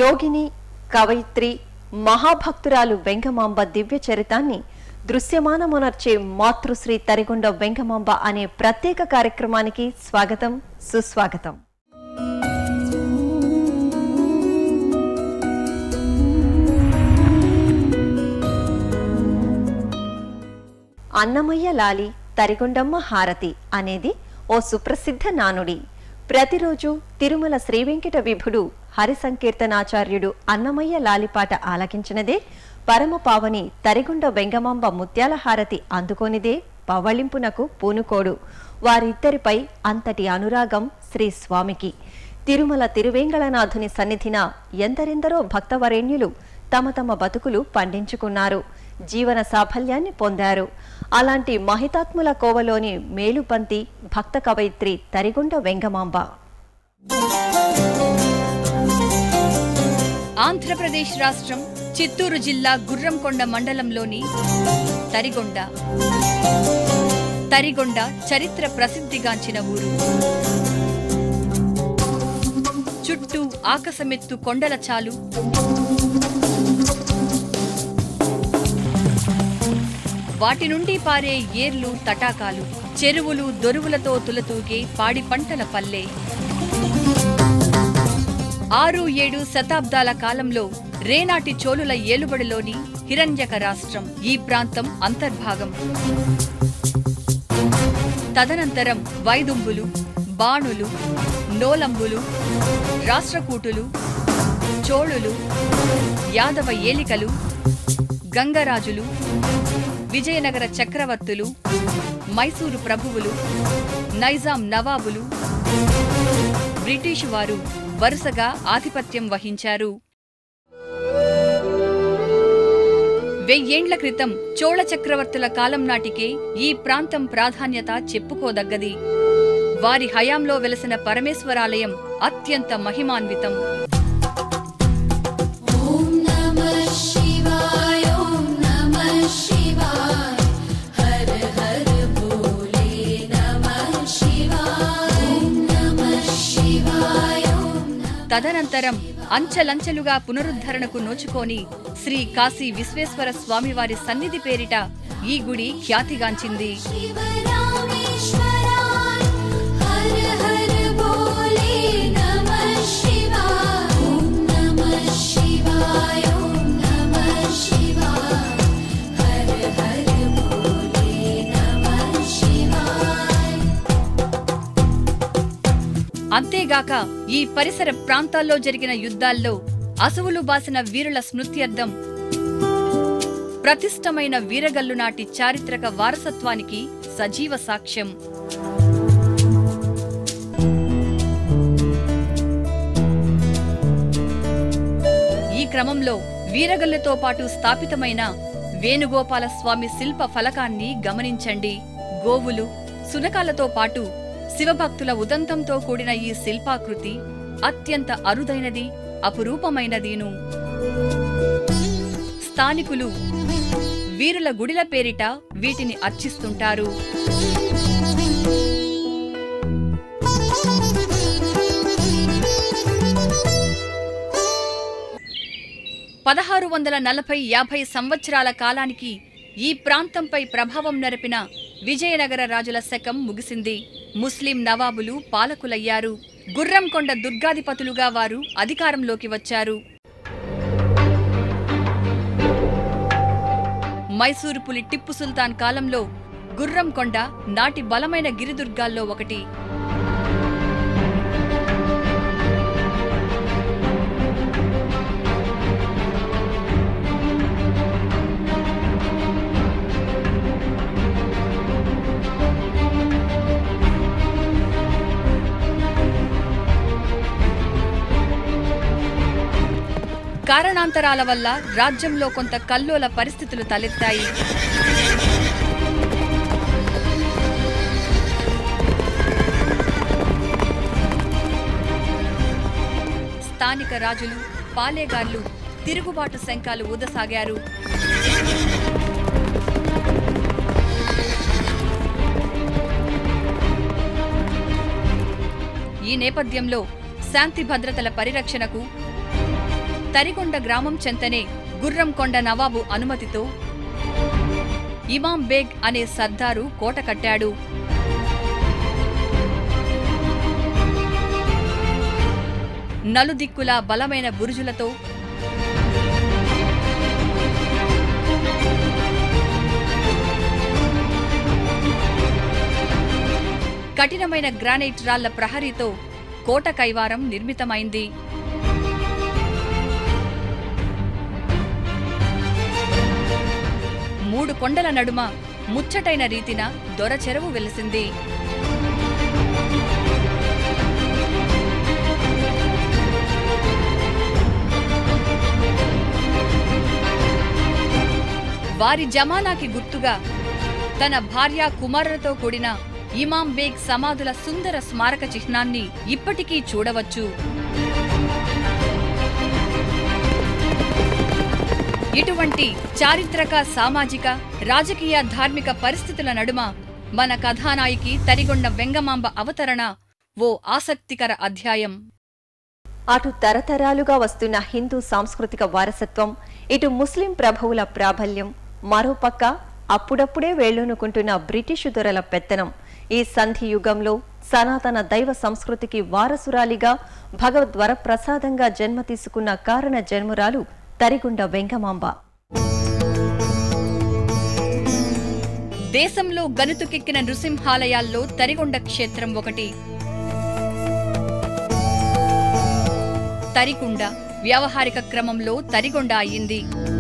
యోగిని కవయిత్రి మహాభక్తురాలు వెంగమాంబ దివ్య చరితాన్ని దృశ్యమానమునర్చే మాతృశ్రీ తరిగొండ వెంగమాంబ అనే ప్రత్యేక కార్యక్రమానికి స్వాగతం సుస్వాగతం అన్నమయ్య లాలి తరిగొండమ్మ హారతి అనేది ఓ సుప్రసిద్ధ నానుడి ప్రతిరోజు తిరుమల శ్రీ వెంకట విభుడు హరి సంకీర్తనాచార్యుడు అన్నమయ్య లాలిపాట ఆలకించినదే పరమ పావని తరిగొండ వెంగమాంబ ముత్యాల హారతి అందుకొనిదే పవళింపునకు పూనుకోడు వారిద్దరిపై అంతటి అనురాగం శ్రీ స్వామికి తిరుమల తిరువేంగళనాథుని సన్నిధిన ఎందరెందరో భక్తవరేణ్యులు తమ తమ బతుకులు పండించుకున్నారు జీవన సాఫల్యాన్ని పొందారు అలాంటి మహితాత్ముల కోవలోని మేలుపంతి భక్త కవయిత్రి తరిగొండ వెంగమాంబ ఆంధ్రప్రదేశ్ రాష్ట్రం చిత్తూరు జిల్లా గుర్రంకొండ మండలంలోని తరిగొండ తరిగొండ చరిత్ర ప్రసిద్ధిగాంచిన ఊరు చుట్టూ ఆకసమెత్తు కొండల చాలు వాటి నుండి పారే ఏర్లు తటాకాలు చెరువులు దొరువులతో తులతూగే పాడి పంటల పల్లె ఆరు ఏడు శతాబ్దాల కాలంలో రేనాటి చోళుల ఏలుబడిలోని హిరణ్యక రాష్ట్రం ఈ ప్రాంతం అంతర్భాగం తదనంతరం వైదుంబులు బాణులు నోలంబులు రాష్ట్రకూటులు చోళులు యాదవ ఏలికలు గంగరాజులు విజయనగర చక్రవర్తులు మైసూరు ప్రభువులు నైజాం నవాబులు బ్రిటిషు వారు వరుసగా ఆధిపత్యం వహించారు వెయ్యేండ్ల క్రితం చోళ చక్రవర్తుల కాలం నాటికే ఈ ప్రాంతం ప్రాధాన్యత చెప్పుకోదగ్గది వారి హయాంలో వెలసిన పరమేశ్వరాలయం అత్యంత మహిమాన్వితం ॐ नमः शिवाय ॐ नमः शिवाय हर हर भोले नमः शिवाय ॐ नमः शिवाय ॐ नमः తదనంతరం అంచెలంచెలుగా పునరుద్ధరణకు నోచుకొని శ్రీ కాశీ విశ్వేశ్వర స్వామివారి సన్నిధి పేరిట ఈ గుడి ఖ్యాతిగాంచింది शिव रामेश्वराय हर हर भोले नमः शिवाय ॐ नमः शिवाय ॐ नमः शिवाय हर हर भोले नमः शिवाय అంతేగాక ఈ పరిసర ప్రాంతాల్లో జరిగిన యుద్ధాల్లో అసువులు బాసిన వీరుల స్మృత్యర్థం ప్రతిష్టమైన వీరగల్లు నాటి చారిత్రక వారసత్వానికి సజీవ సాక్ష్యం ఈ క్రమంలో వీరగల్లుతో పాటు స్థాపితమైన వేణుగోపాల స్వామి శిల్ప ఫలకాన్ని గమనించండి గోవులు సునకాలతో పాటు శివభక్తుల ఉదంతంతో కూడిన ఈ శిల్పాకృతి అత్యంత అరుదైనది అపురూపమైనదీను స్థానికులు వీరుల గుడిల పేరిట వీటిని అర్చిస్తుంటారు పదహారు వందల నలభై యాభై సంవత్సరాల కాలానికి ఈ ప్రాంతంపై ప్రభావం నరపిన విజయనగర రాజుల శకం ముగిసింది ముస్లిం నవాబులు పాలకులయ్యారు గుర్రంకొండ దుర్గాధిపతులుగా వారు అధికారంలోకి వచ్చారు మైసూరు పులి టిప్పు సుల్తాన్ కాలంలో గుర్రంకొండ నాటి బలమైన గిరిదుర్గాల్లో ఒకటి కారణాంతరాల వల్ల రాజ్యంలో కొంత కల్లోల పరిస్థితులు తలెత్తాయి స్థానిక రాజులు పాలేగాళ్లు తిరుగుబాటు శంఖాలు ఊదసాగారు ఈ నేపథ్యంలో శాంతి భద్రతల పరిరక్షణకు తరిగొండ గ్రామం చెంతనే గుర్రంకొండ నవాబు అనుమతితో ఇమాం బేగ్ అనే సర్దారు కోట కట్టాడు నలుదిక్కులా బలమైన బురుజులతో కఠినమైన గ్రానైట్ రాళ్ల ప్రహరీతో కోట కైవారం నిర్మితమైంది మూడు కొండల నడుమ ముచ్చటైన రీతిన దొరచెరువు వెలిసింది వారి జమానాకి గుర్తుగా తన భార్య కుమారులతో కూడిన ఇమాం బేగ్ సమాధుల సుందర స్మారక చిహ్నాన్ని ఇప్పటికీ చూడవచ్చు ఇటువంటి చారిత్రక సామాజిక రాజకీయ ధార్మిక పరిస్థితుల నడుమ మన కథానాయికి తరిగొండ వెంగమాంబ అవతరణ ఓ ఆసక్తికర అధ్యాయం అటు తరతరాలుగా వస్తున్న హిందూ సాంస్కృతిక వారసత్వం ఇటు ముస్లిం ప్రభువుల ప్రాబల్యం మరోపక్క అప్పుడప్పుడే వేళ్లూనుకుంటున్న బ్రిటిషు దొరల పెత్తనం ఈ సంధి యుగంలో సనాతన దైవ సంస్కృతికి వారసురాలిగా భగవద్వర ప్రసాదంగా జన్మ తీసుకున్న కారణ జన్మురాలు తరిగుండ వెంగమాంబ దేశంలో గనుతుకెక్కిన నృసింహాలయాల్లో తరిగొండ క్షేత్రం ఒకటి తరికుండ వ్యావహారిక క్రమంలో తరిగొండ అయ్యింది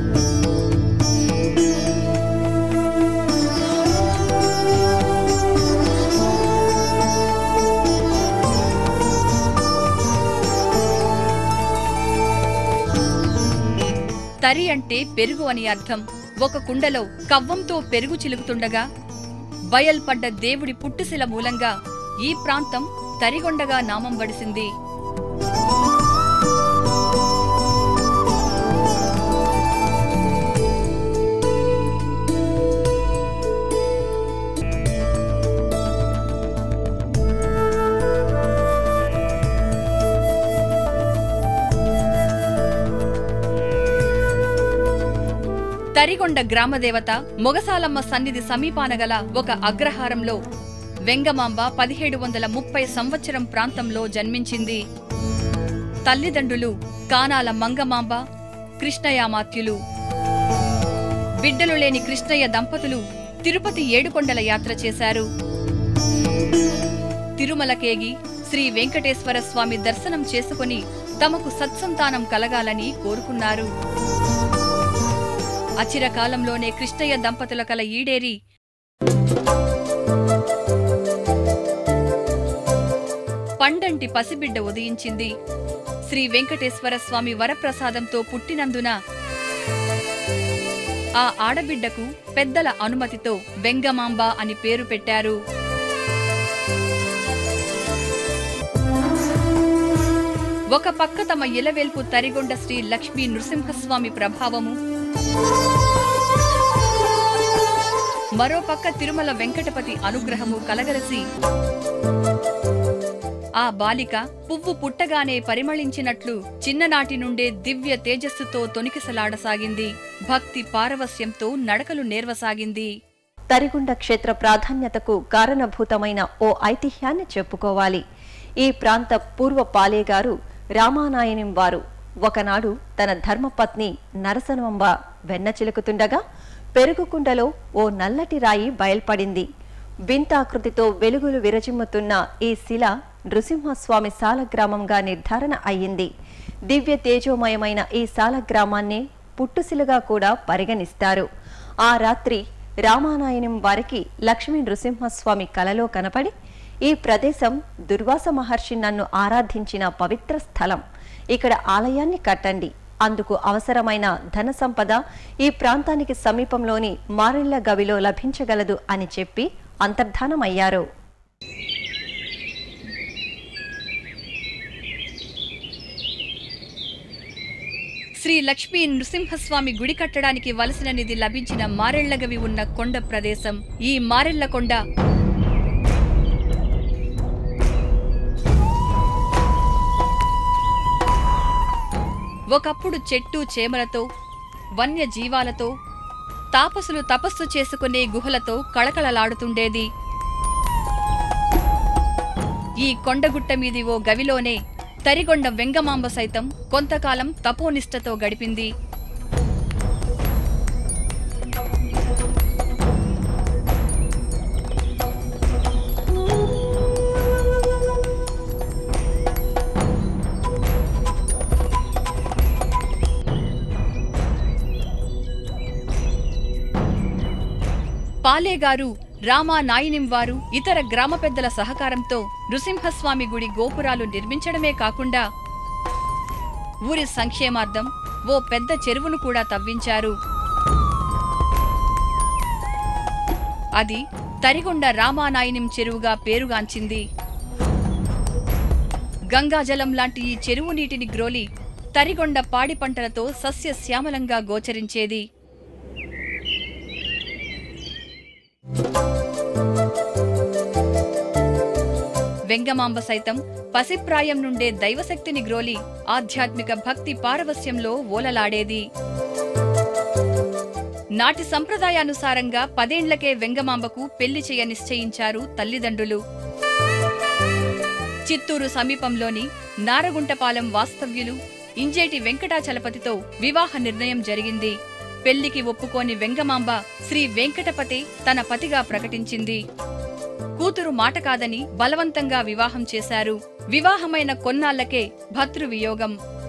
తరి అంటే పెరుగు అని అర్థం ఒక కుండలో కవ్వంతో పెరుగు చిలుకుతుండగా బయల్పడ్డ దేవుడి పుట్టుశిల మూలంగా ఈ ప్రాంతం తరిగొండగా నామం వడిసింది తరిగొండ గ్రామదేవత మొగసాలమ్మ సన్నిధి సమీపాన గల ఒక అగ్రహారంలో వెంగమాంబ పదిహేడు వందల ముప్పై సంవత్సరం ప్రాంతంలో జన్మించింది తల్లిదండ్రులు కానాల మంగమాంబ కృష్ణయామాత్యులు బిడ్డలు లేని కృష్ణయ్య దంపతులు తిరుపతి ఏడుకొండల యాత్ర చేశారు తిరుమలకేగి శ్రీ వెంకటేశ్వర స్వామి దర్శనం చేసుకుని తమకు సత్సంతానం కలగాలని కోరుకున్నారు అచిర కాలంలోనే కృష్ణయ్య దంపతుల కల ఈడేరి పండంటి పసిబిడ్డ ఉదయించింది శ్రీ వెంకటేశ్వర స్వామి వరప్రసాదంతో పుట్టినందున ఆ ఆడబిడ్డకు పెద్దల అనుమతితో వెంగమాంబ అని పేరు పెట్టారు ఒక పక్క తమ ఇలవెల్పు తరిగొండ శ్రీ లక్ష్మీ నృసింహస్వామి ప్రభావము మరో పక్క తిరుమల వెంకటపతి అనుగ్రహము కలగలసి ఆ బాలిక పువ్వు పుట్టగానే పరిమళించినట్లు చిన్ననాటి నుండే దివ్య తేజస్సుతో తొనికిసలాడసాగింది భక్తి పారవస్యంతో నడకలు నేర్వసాగింది తరిగుండ క్షేత్ర ప్రాధాన్యతకు కారణభూతమైన ఓ ఐతిహ్యాన్ని చెప్పుకోవాలి ఈ ప్రాంత పూర్వ పాలేగారు రామానాయనిం వారు ఒకనాడు తన ధర్మపత్ని నరసనమ్మ వెన్న చిలుకుతుండగా పెరుగుకుండలో ఓ నల్లటి రాయి బయల్పడింది వింతాకృతితో వెలుగులు విరజిమ్ముతున్న ఈ శిల నృసింహస్వామి సాలగ్రామంగా నిర్ధారణ అయ్యింది దివ్య తేజోమయమైన ఈ సాలగ్రామాన్నే పుట్టుశిలగా కూడా పరిగణిస్తారు ఆ రాత్రి రామానాయనం వారికి లక్ష్మీ నృసింహస్వామి కలలో కనపడి ఈ ప్రదేశం దుర్వాస మహర్షి నన్ను ఆరాధించిన పవిత్ర స్థలం ఇక్కడ ఆలయాన్ని కట్టండి అందుకు అవసరమైన ధన సంపద ఈ ప్రాంతానికి సమీపంలోని మారెళ్ల గవిలో లభించగలదు అని చెప్పి అంతర్ధానమయ్యారు శ్రీ లక్ష్మీ నృసింహస్వామి గుడి కట్టడానికి వలసిన నిధి లభించిన మారెళ్లగవి ఉన్న కొండ ప్రదేశం ఈ మారెళ్ల కొండ ఒకప్పుడు చెట్టు చేమలతో వన్యజీవాలతో తాపసులు తపస్సు చేసుకునే గుహలతో కళకళలాడుతుండేది ఈ కొండగుట్ట మీది ఓ గవిలోనే తరిగొండ వెంగమాంబ సైతం కొంతకాలం తపోనిష్టతో గడిపింది పాలేగారు రామా నాయినిం వారు ఇతర గ్రామ పెద్దల సహకారంతో నృసింహస్వామి గుడి గోపురాలు నిర్మించడమే కాకుండా ఊరి సంక్షేమార్థం ఓ పెద్ద చెరువును కూడా తవ్వించారు అది తరిగొండ రామానాయనిం చెరువుగా పేరుగాంచింది గంగాజలం లాంటి ఈ చెరువు నీటిని గ్రోలి తరిగొండ పాడి పంటలతో సస్యశ్యామలంగా గోచరించేది వెంగమాంబ సైతం పసిప్రాయం నుండే దైవశక్తిని గ్రోలి ఆధ్యాత్మిక భక్తి పారవస్యంలో ఓలలాడేది నాటి సంప్రదాయానుసారంగా పదేండ్లకే వెంగమాంబకు పెళ్లి చేయ నిశ్చయించారు తల్లిదండ్రులు చిత్తూరు సమీపంలోని నారగుంటపాలెం వాస్తవ్యులు ఇంజేటి వెంకటాచలపతితో వివాహ నిర్ణయం జరిగింది పెళ్లికి ఒప్పుకోని వెంగమాంబ శ్రీ వెంకటపతి తన పతిగా ప్రకటించింది కూతురు మాట కాదని బలవంతంగా వివాహం చేశారు వివాహమైన కొన్నాళ్లకే భర్తృవియోగం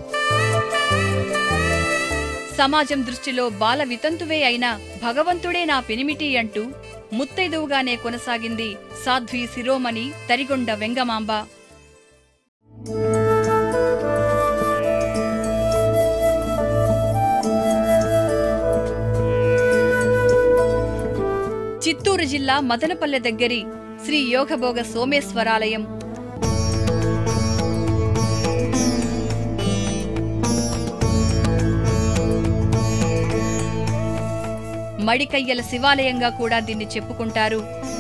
సమాజం దృష్టిలో బాల వితంతువే అయినా భగవంతుడే నా పెనిమిటి అంటూ ముత్తైదువుగానే కొనసాగింది సాధ్వి శిరోమణి తరిగొండ వెంగమాంబ చిత్తూరు జిల్లా మదనపల్లె దగ్గరి శ్రీ యోగభోగ సోమేశ్వరాలయం మడికయ్యల శివాలయంగా కూడా దీన్ని చెప్పుకుంటారు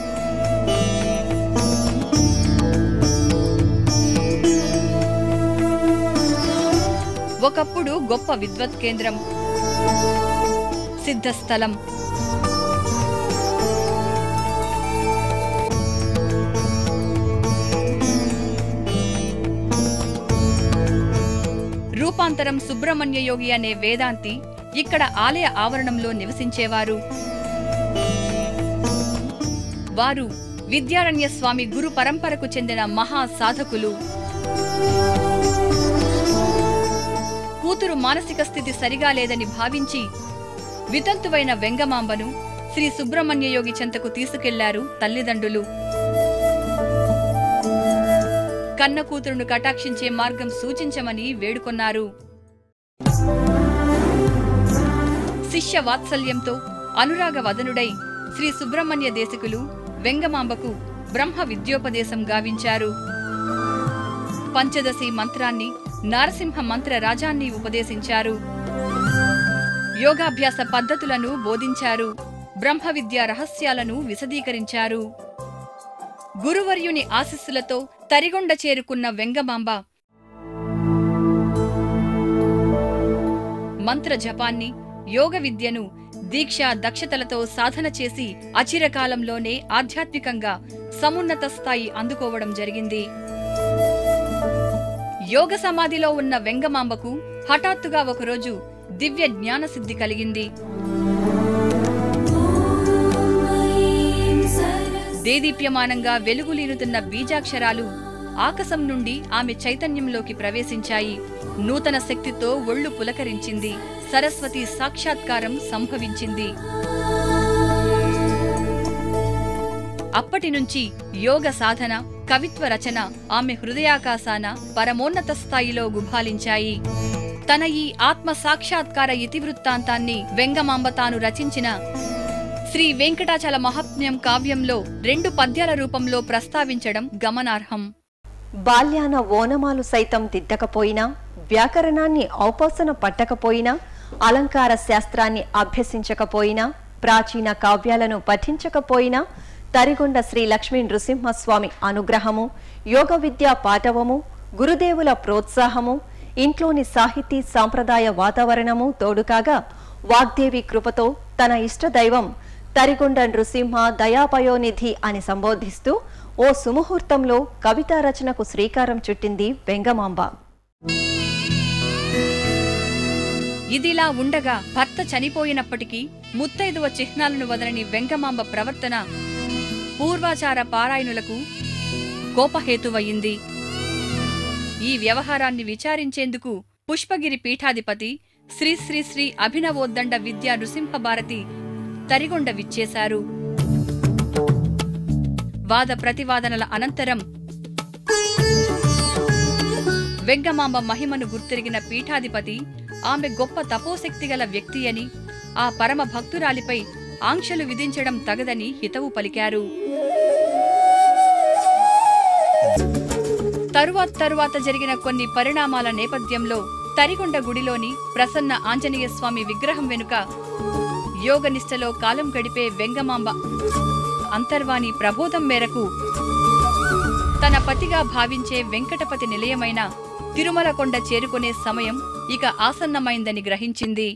ఒకప్పుడు గొప్ప విద్వత్ కేంద్రం సిద్ధస్థలం రూపాంతరం సుబ్రహ్మణ్య యోగి అనే వేదాంతి ఇక్కడ ఆలయ ఆవరణంలో నివసించేవారు వారు విద్యారణ్య స్వామి గురు పరంపరకు చెందిన మహా సాధకులు కూతురు మానసిక స్థితి సరిగా లేదని భావించి వితంతువైన వెంగమాంబను శ్రీ సుబ్రహ్మణ్య యోగి చెంతకు తీసుకెళ్లారు తల్లిదండ్రులు కన్న కూతురును కటాక్షించే మార్గం సూచించమని వేడుకొన్నారు శిష్య వాత్సల్యంతో అనురాగ వదనుడై శ్రీ సుబ్రహ్మణ్య దేశికులు వెంగమాంబకు బ్రహ్మ విద్యోపదేశం గావించారు పంచదశి మంత్రాన్ని నారసింహ మంత్ర రాజాన్ని ఉపదేశించారు యోగాభ్యాస పద్ధతులను బోధించారు బ్రహ్మ విద్యా రహస్యాలను విశదీకరించారు గురువర్యుని ఆశీస్సులతో తరిగొండ చేరుకున్న వెంగమాంబ మంత్ర జపాన్ని యోగ విద్యను దీక్ష దక్షతలతో సాధన చేసి అచిరకాలంలోనే ఆధ్యాత్మికంగా సమున్నత స్థాయి అందుకోవడం జరిగింది యోగ సమాధిలో ఉన్న వెంగమాంబకు హఠాత్తుగా ఒకరోజు దివ్య జ్ఞానసిద్ధి కలిగింది దేదీప్యమానంగా వెలుగులీనుతున్న బీజాక్షరాలు ఆకాశం నుండి ఆమె చైతన్యంలోకి ప్రవేశించాయి నూతన శక్తితో ఒళ్ళు పులకరించింది సరస్వతి సాక్షాత్కారం సంభవించింది అప్పటి నుంచి యోగ సాధన కవిత్వ రచన ఆమె హృదయాకాశాన పరమోన్నత స్థాయిలో గుబాలించాయి తన ఈ ఆత్మ సాక్షాత్కార ఇతివృత్తాంతాన్ని వెంగమాంబ తాను రచించిన శ్రీ వెంకటాచల మహాత్మ్యం కావ్యంలో రెండు పద్యాల రూపంలో ప్రస్తావించడం గమనార్హం బాల్యాన ఓనమాలు సైతం దిద్దకపోయినా వ్యాకరణాన్ని ఔపాసన పట్టకపోయినా అలంకార శాస్త్రాన్ని అభ్యసించకపోయినా ప్రాచీన కావ్యాలను పఠించకపోయినా తరిగొండ శ్రీ లక్ష్మీ నృసింహస్వామి అనుగ్రహము యోగ విద్యా పాఠవము గురుదేవుల ప్రోత్సాహము ఇంట్లోని సాహితీ సాంప్రదాయ వాతావరణము తోడుకాగా వాగ్దేవి కృపతో తన ఇష్టదైవం తరిగొండ నృసింహ దయాపయోనిధి అని సంబోధిస్తూ ఓ సుముహూర్తంలో కవితా రచనకు శ్రీకారం చుట్టింది వెంగమాంబ ఇదిలా ఉండగా భర్త చనిపోయినప్పటికీ ముత్తైదువ చిహ్నాలను వదలని వెంగమాంబ ప్రవర్తన పూర్వాచార పారాయణులకు కోపహేతువయ్యింది ఈ వ్యవహారాన్ని విచారించేందుకు పుష్పగిరి పీఠాధిపతి శ్రీ శ్రీ శ్రీ అభినవోద్దండ విద్యా నృసింహభారతి తరిగొండ విచ్చేశారు వాద ప్రతివాదనల అనంతరం వెంగమాంబ మహిమను గుర్తిరిగిన పీఠాధిపతి ఆమె గొప్ప తపోశక్తి గల వ్యక్తి అని ఆ పరమ భక్తురాలిపై ఆంక్షలు విధించడం తగదని హితవు పలికారు తరువాత తరువాత జరిగిన కొన్ని పరిణామాల నేపథ్యంలో తరిగొండ గుడిలోని ప్రసన్న ఆంజనేయ స్వామి విగ్రహం వెనుక యోగనిష్టలో కాలం గడిపే వెంగమాంబ అంతర్వాణి ప్రబోధం మేరకు తన పతిగా భావించే వెంకటపతి నిలయమైన తిరుమల కొండ చేరుకునే సమయం ఇక ఆసన్నమైందని గ్రహించింది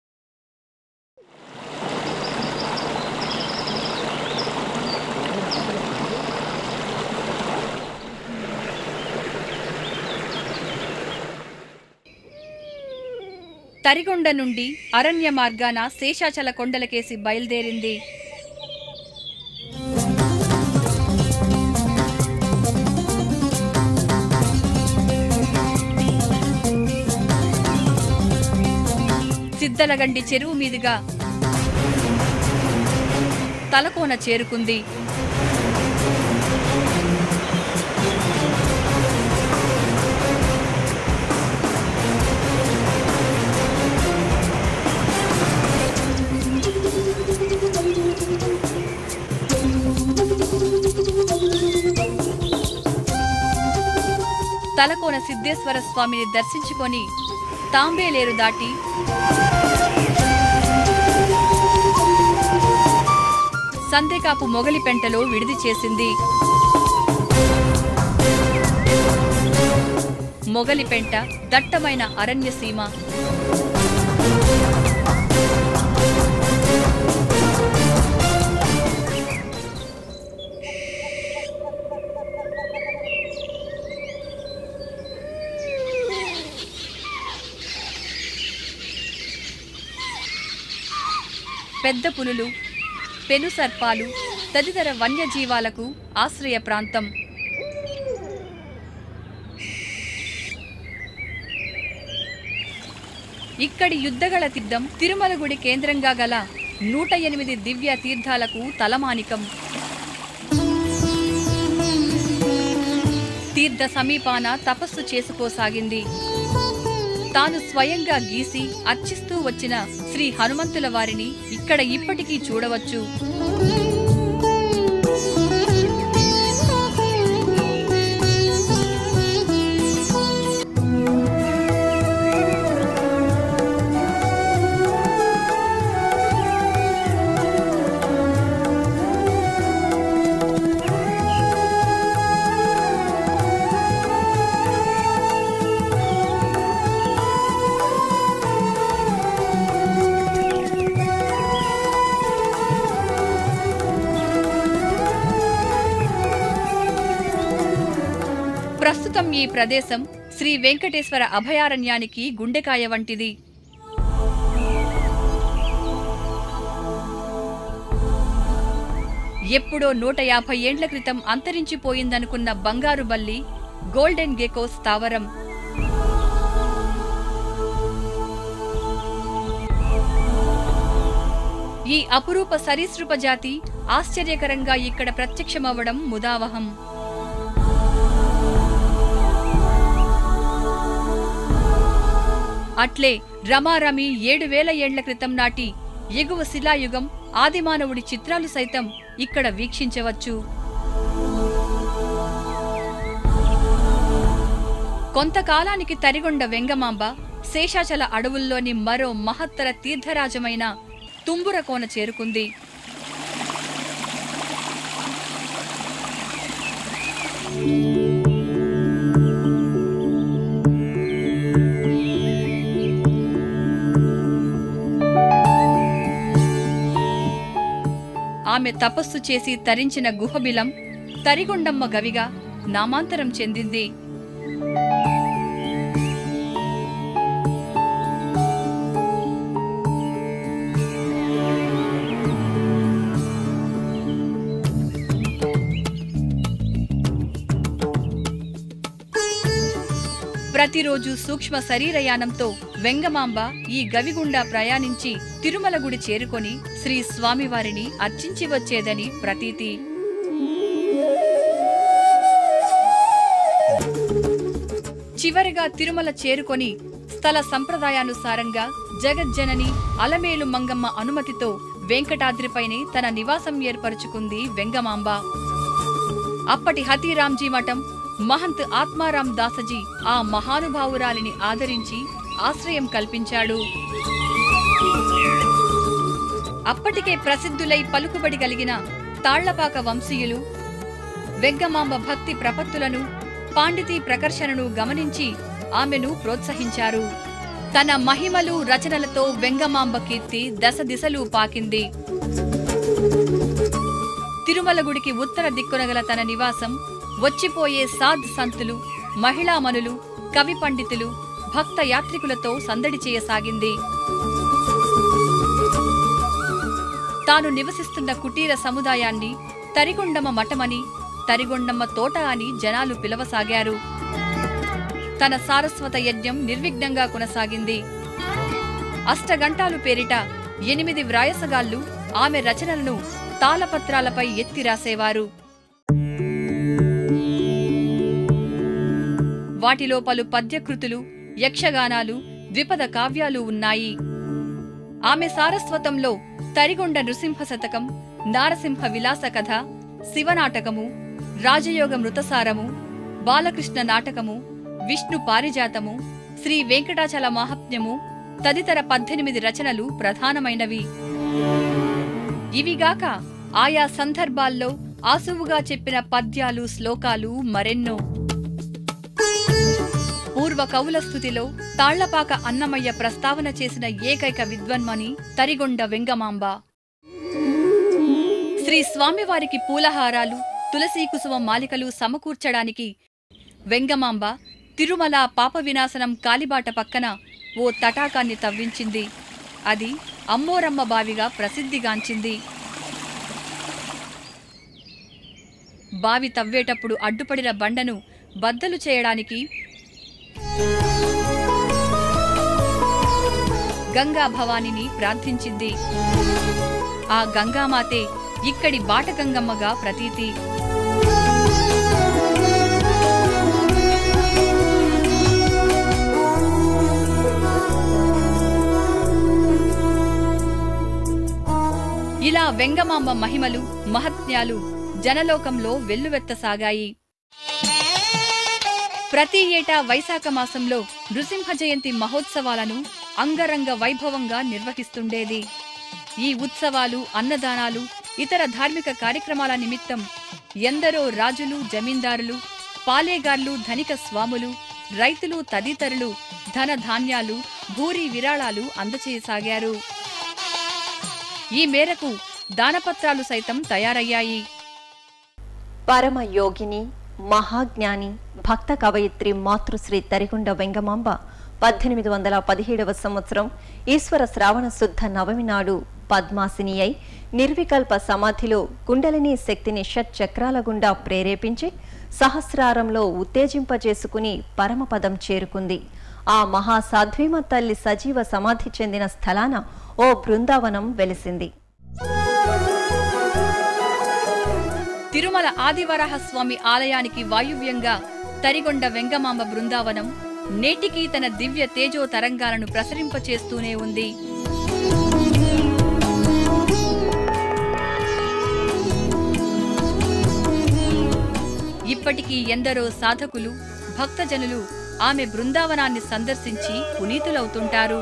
తరిగొండ నుండి అరణ్య మార్గాన శేషాచల కొండలకేసి బయలుదేరింది సిద్దలగండి చెరువు మీదుగా తలకోన చేరుకుంది తలకోన సిద్ధేశ్వర స్వామిని దర్శించుకొని తాంబేలేరు దాటి సందేకాపు మొగలిపెంటలో విడిది చేసింది మొగలిపెంట దట్టమైన అరణ్యసీమ పెద్ద పులులు పెను సర్పాలు తదితర వన్యజీవాలకు ఆశ్రయ ప్రాంతం ఇక్కడి యుద్ధగల తీర్థం తిరుమల గుడి కేంద్రంగా గల నూట ఎనిమిది దివ్య తీర్థాలకు తలమానికం తీర్థ సమీపాన తపస్సు చేసుకోసాగింది తాను స్వయంగా గీసి అర్చిస్తూ వచ్చిన శ్రీ హనుమంతుల వారిని ఇక్కడ ఇప్పటికీ చూడవచ్చు ప్రస్తుతం ఈ ప్రదేశం శ్రీ వెంకటేశ్వర అభయారణ్యానికి గుండెకాయ వంటిది ఎప్పుడో నూట యాభై ఏండ్ల క్రితం అంతరించిపోయిందనుకున్న బంగారు బల్లి గోల్డెన్ గెకో స్థావరం ఈ అపురూప సరీసృప జాతి ఆశ్చర్యకరంగా ఇక్కడ ప్రత్యక్షమవ్వడం ముదావహం అట్లే రమారమి ఏడు వేల ఏండ్ల క్రితం నాటి ఎగువ శిలాయుగం ఆదిమానవుడి చిత్రాలు సైతం ఇక్కడ వీక్షించవచ్చు కొంతకాలానికి తరిగొండ వెంగమాంబ శేషాచల అడవుల్లోని మరో మహత్తర తీర్థరాజమైన తుంబురకోన చేరుకుంది ఆమె తపస్సు చేసి తరించిన గుహబిలం తరిగొండమ్మ గవిగా నామాంతరం చెందింది ప్రతిరోజు సూక్ష్మ శరీరయానంతో వెంగమాంబ ఈ గవిగుండా ప్రయాణించి తిరుమల గుడి చేరుకొని శ్రీ స్వామివారిని అర్చించి వచ్చేదని ప్రతీతి చివరిగా తిరుమల చేరుకొని స్థల సంప్రదాయానుసారంగా జగజ్జనని అలమేలు మంగమ్మ అనుమతితో వెంకటాద్రిపైనే తన నివాసం ఏర్పరుచుకుంది వెంగమాంబ అప్పటి హతీరాంజీ మఠం మహంత్ ఆత్మారాం దాసజీ ఆ మహానుభావురాలిని ఆదరించి ఆశ్రయం కల్పించాడు అప్పటికే ప్రసిద్ధులై పలుకుబడి కలిగిన తాళ్లపాక వంశీయులు వెగ్గమాంబ భక్తి ప్రపత్తులను పాండితీ ప్రకర్షణను గమనించి ఆమెను ప్రోత్సహించారు తన మహిమలు రచనలతో వెంగమాంబ కీర్తి దశ దిశలు పాకింది తిరుమల గుడికి ఉత్తర దిక్కున గల తన నివాసం వచ్చిపోయే సాద్ సంతులు మహిళామణులు కవి పండితులు భక్త యాత్రికులతో సందడి చేయసాగింది తాను నివసిస్తున్న కుటీర సముదాయాన్ని తరిగొండమ్మ మఠమని తరిగొండమ్మ తోట అని జనాలు పిలవసాగారు తన సారస్వత యజ్ఞం నిర్విఘ్నంగా కొనసాగింది అష్టగంటాలు పేరిట ఎనిమిది వ్రాయసగాళ్లు ఆమె రచనలను తాళపత్రాలపై ఎత్తి రాసేవారు వాటిలో పలు పద్యకృతులు యక్షగానాలు ద్విపద కావ్యాలు ఉన్నాయి ఆమె సారస్వతంలో తరిగొండ నృసింహ శతకం నారసింహ విలాస కథ శివనాటకము రాజయోగ మృతసారము బాలకృష్ణ నాటకము విష్ణు పారిజాతము శ్రీ వెంకటాచల మాహాత్మ్యము తదితర పద్దెనిమిది రచనలు ప్రధానమైనవి ఇవిగాక ఆయా సందర్భాల్లో ఆసువుగా చెప్పిన పద్యాలు శ్లోకాలు మరెన్నో పూర్వ కవుల స్థుతిలో తాళ్లపాక అన్నమయ్య ప్రస్తావన చేసిన ఏకైక విద్వన్మని తరిగొండ వెంగమాంబ శ్రీ స్వామివారికి పూలహారాలు తులసీ కుసుమ మాలికలు సమకూర్చడానికి వెంగమాంబ తిరుమల పాప వినాశనం కాలిబాట పక్కన ఓ తటాకాన్ని తవ్వించింది అది అమ్మోరమ్మ బావిగా ప్రసిద్ధిగాంచింది బావి తవ్వేటప్పుడు అడ్డుపడిన బండను బద్దలు చేయడానికి గంగా భవానిని ప్రార్థించింది ఆ గంగామాతే ఇక్కడి బాటగంగమ్మగా ప్రతీతి ఇలా వెంగమాంబ మహిమలు మహత్యాలు జనలోకంలో వెల్లువెత్తసాగాయి ప్రతి ఏటా వైశాఖ మాసంలో నృసింహ జయంతి మహోత్సవాలను అంగరంగ వైభవంగా నిర్వహిస్తుండేది ఈ ఉత్సవాలు అన్నదానాలు ఇతర ధార్మిక కార్యక్రమాల నిమిత్తం ఎందరో రాజులు జమీందారులు పాలేగార్లు ధనిక స్వాములు రైతులు తదితరులు ధన ధాన్యాలు భూరి విరాళాలు అందచేయసాగారు ఈ మేరకు దానపత్రాలు సైతం తయారయ్యాయి పరమ యోగిని మహాజ్ఞాని భక్త కవయిత్రి మాతృశ్రీ తరిగుండ వెంగమాంబ పద్దెనిమిది వందల పదిహేడవ సంవత్సరం ఈశ్వర శ్రావణ శుద్ధ నవమి నాడు పద్మాసిని అయి నిర్వికల్ప సమాధిలో కుండలిని శక్తిని షట్ చక్రాల గుండా ప్రేరేపించి సహస్రారంలో ఉత్తేజింపజేసుకుని పరమపదం చేరుకుంది ఆ మహాసాధ్వీమ తల్లి సజీవ సమాధి చెందిన స్థలాన ఓ బృందావనం వెలిసింది తిరుమల ఆదివరాహ స్వామి ఆలయానికి వాయువ్యంగా తరిగొండ వెంగమాంబ బృందావనం నేటికీ తన దివ్య తేజో తరంగాలను ప్రసరింపచేస్తూనే ఉంది ఇప్పటికీ ఎందరో సాధకులు భక్తజనులు ఆమె బృందావనాన్ని సందర్శించి పునీతులవుతుంటారు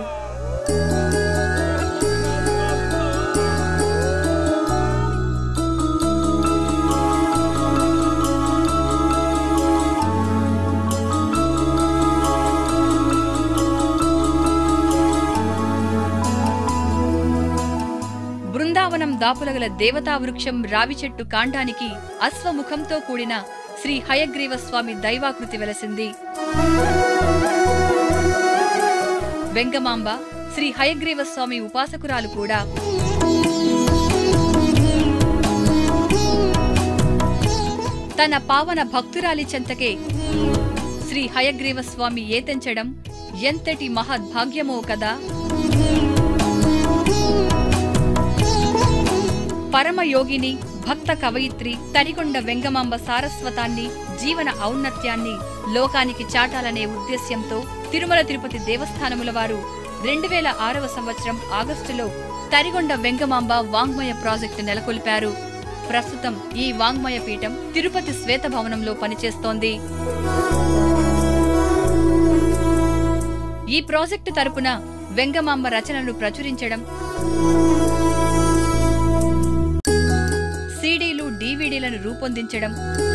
బృందావనం కాపులగల దేవతా వృక్షం రావి చెట్టు కాండానికి అశ్వముఖంతో కూడిన శ్రీ హయగ్రీవ స్వామి దైవాకృతి వెలసింది వెంగమాంబ శ్రీ హయగ్రీవ స్వామి ఉపాసకురాలు కూడా తన పావన భక్తురాలి చెంతకే శ్రీ హయగ్రీవ స్వామి ఏతెంచడం ఎంతటి మహద్భాగ్యమో కదా పరమయోగిని భక్త కవయిత్రి తరికొండ వెంగమాంబ సారస్వతాన్ని జీవన ఔన్నత్యాన్ని లోకానికి చాటాలనే ఉద్దేశ్యంతో తిరుమల తిరుపతి దేవస్థానముల వారు రెండు వేల ఆరవ సంవత్సరం ఆగస్టులో తరిగొండ వెంగమాంబ వాంగ్మయ ప్రాజెక్టు నెలకొల్పారు ప్రస్తుతం ఈ వాంగ్మయ పీఠం తిరుపతి శ్వేత భవనంలో పనిచేస్తోంది ఈ ప్రాజెక్టు తరపున వెంగమాంబ రచనలు ప్రచురించడం సీడీలు డీవీడీలను రూపొందించడం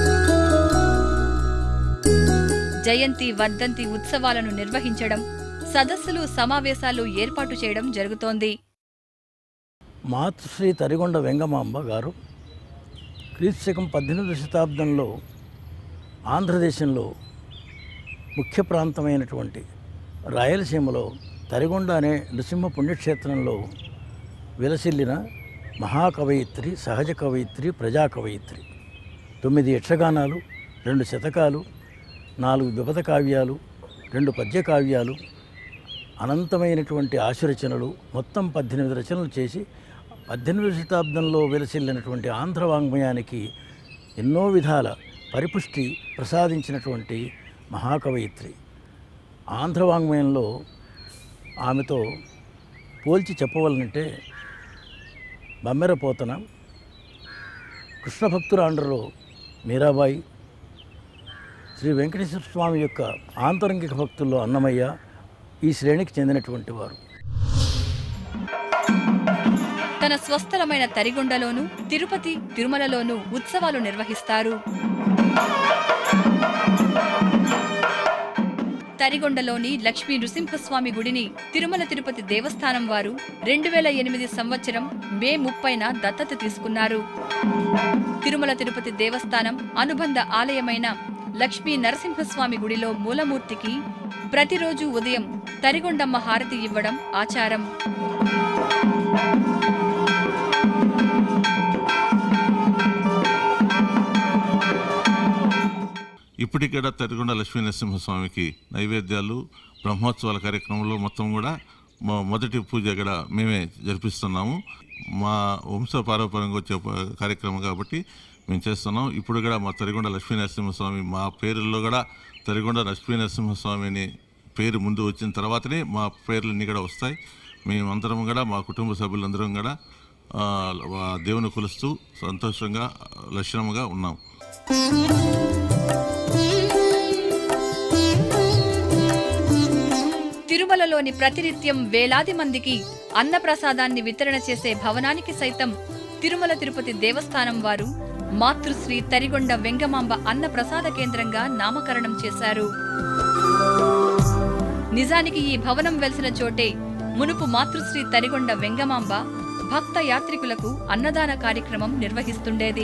జయంతి వర్ధంతి ఉత్సవాలను నిర్వహించడం సదస్సులు సమావేశాలు ఏర్పాటు చేయడం జరుగుతోంది మాతృశ్రీ తరిగొండ వెంగమాంబ గారు క్రీస్తకం పద్దెనిమిదవ శతాబ్దంలో ఆంధ్రదేశంలో ముఖ్య ప్రాంతమైనటువంటి రాయలసీమలో తరిగొండ అనే నృసింహ పుణ్యక్షేత్రంలో విలసిల్లిన మహాకవయిత్రి సహజ కవయిత్రి ప్రజా కవయిత్రి తొమ్మిది యక్షగానాలు రెండు శతకాలు నాలుగు విపద కావ్యాలు రెండు పద్య కావ్యాలు అనంతమైనటువంటి ఆశురచనలు మొత్తం పద్దెనిమిది రచనలు చేసి పద్దెనిమిది శతాబ్దంలో వెలసిల్లినటువంటి ఆంధ్ర వాంగ్మయానికి ఎన్నో విధాల పరిపుష్టి ప్రసాదించినటువంటి మహాకవయిత్రి ఆంధ్ర వాంగ్మయంలో ఆమెతో పోల్చి చెప్పవలనంటే బమ్మెరపోతన కృష్ణ భక్తురాండ్రలో మీరాబాయి శ్రీ వెంకటేశ్వర స్వామి యొక్క ఆంతరంగిక భక్తుల్లో అన్నమయ్య ఈ శ్రేణికి చెందినటువంటి వారు తన స్వస్థలమైన తరిగొండలోను తిరుపతి తిరుమలలోనూ ఉత్సవాలు నిర్వహిస్తారు తరిగొండలోని లక్ష్మీ నృసింహస్వామి గుడిని తిరుమల తిరుపతి దేవస్థానం వారు రెండు వేల ఎనిమిది సంవత్సరం మే ముప్పైన దత్తత తీసుకున్నారు తిరుమల తిరుపతి దేవస్థానం అనుబంధ ఆలయమైన లక్ష్మీ నరసింహస్వామి గుడిలో మూలమూర్తికి ప్రతిరోజు ఉదయం తరిగొండమ్మ హారతి ఇవ్వడం ఆచారం ఇప్పటికీడ తరిగొండ లక్ష్మీ నరసింహస్వామికి నైవేద్యాలు బ్రహ్మోత్సవాల కార్యక్రమంలో మొత్తం కూడా మొ- మొదటి పూజ కూడా మేమే జరిపిస్తున్నాము మా వంశ పారంపర్యంగా వచ్చే ప- కార్యక్రమం కాబట్టి మేము చేస్తున్నాం ఇప్పుడు కూడా మా తరిగొండ లక్ష్మీ నరసింహస్వామి మా పేరుల్లో కూడా తరిగొండ లక్ష్మీ నరసింహస్వామి అనే పేరు ముందు వచ్చిన తర్వాతనే మా పేర్లన్నీ కూడా వస్తాయి మేమందరం కూడా మా కుటుంబ సభ్యులందరం కూడా ఆ, ఆ దేవుని కొలుస్తూ సంతోషంగా లక్షణంగా ఉన్నాం తిరుమలలోని ప్రతినిత్యం వేలాది మందికి అన్నప్రసాదాన్ని వితరణ చేసే భవనానికి సైతం తిరుమల తిరుపతి దేవస్థానం వారు మాతృశ్రీ తరిగొండ వెంగమాంబ అన్న ప్రసాద కేంద్రంగా నామకరణం చేశారు నిజానికి ఈ భవనం వెలిసిన చోటే మునుపు మాతృశ్రీ తరిగొండ వెంగమాంబ భక్త యాత్రికులకు అన్నదాన కార్యక్రమం నిర్వహిస్తుండేది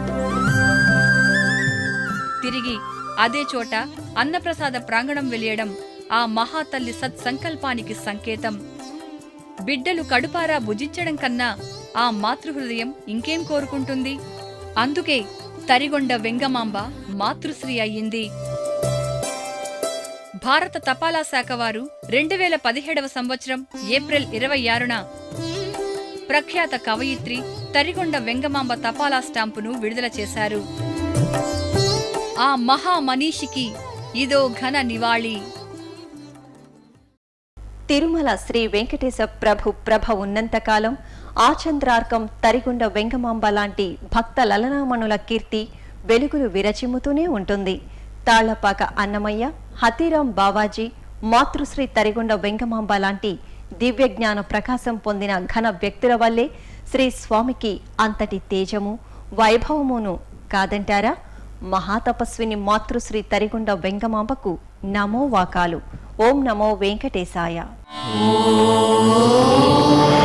తిరిగి అదే చోట అన్నప్రసాద ప్రాంగణం వెలియడం ఆ మహాతల్లి సత్సంకల్పానికి సంకేతం బిడ్డలు కడుపారా భుజించడం కన్నా ఆ మాతృహృదయం ఇంకేం కోరుకుంటుంది అందుకే తరిగొండ వెంగమాంబ మాతృశ్రీ అయ్యింది భారత తపాలా శాఖ వారు రెండు వేల పదిహేడవ సంవత్సరం ఏప్రిల్ ఇరవై ఆరున ప్రఖ్యాత కవయిత్రి తరిగొండ వెంగమాంబ తపాలా స్టాంపును విడుదల చేశారు ఆ మహా మనీషికి ఇదో ఘన నివాళి తిరుమల శ్రీ వెంకటేశ ప్రభు ప్రభ ఉన్నంతకాలం ఆచంద్రార్కం తరిగుండ వెంగమాంబ లాంటి భక్త లలనామణుల కీర్తి వెలుగులు విరచిమ్ముతూనే ఉంటుంది తాళ్లపాక అన్నమయ్య హతీరాం బావాజీ మాతృశ్రీ తరిగొండ వెంగమాంబ లాంటి దివ్య జ్ఞాన ప్రకాశం పొందిన ఘన వ్యక్తుల వల్లే శ్రీ స్వామికి అంతటి తేజము వైభవమును కాదంటారా మహాతపస్విని మాతృశ్రీ తరిగొండ వెంగమాంబకు నమో వాకాలు ఓం నమో వెంకటేశాయ ॐ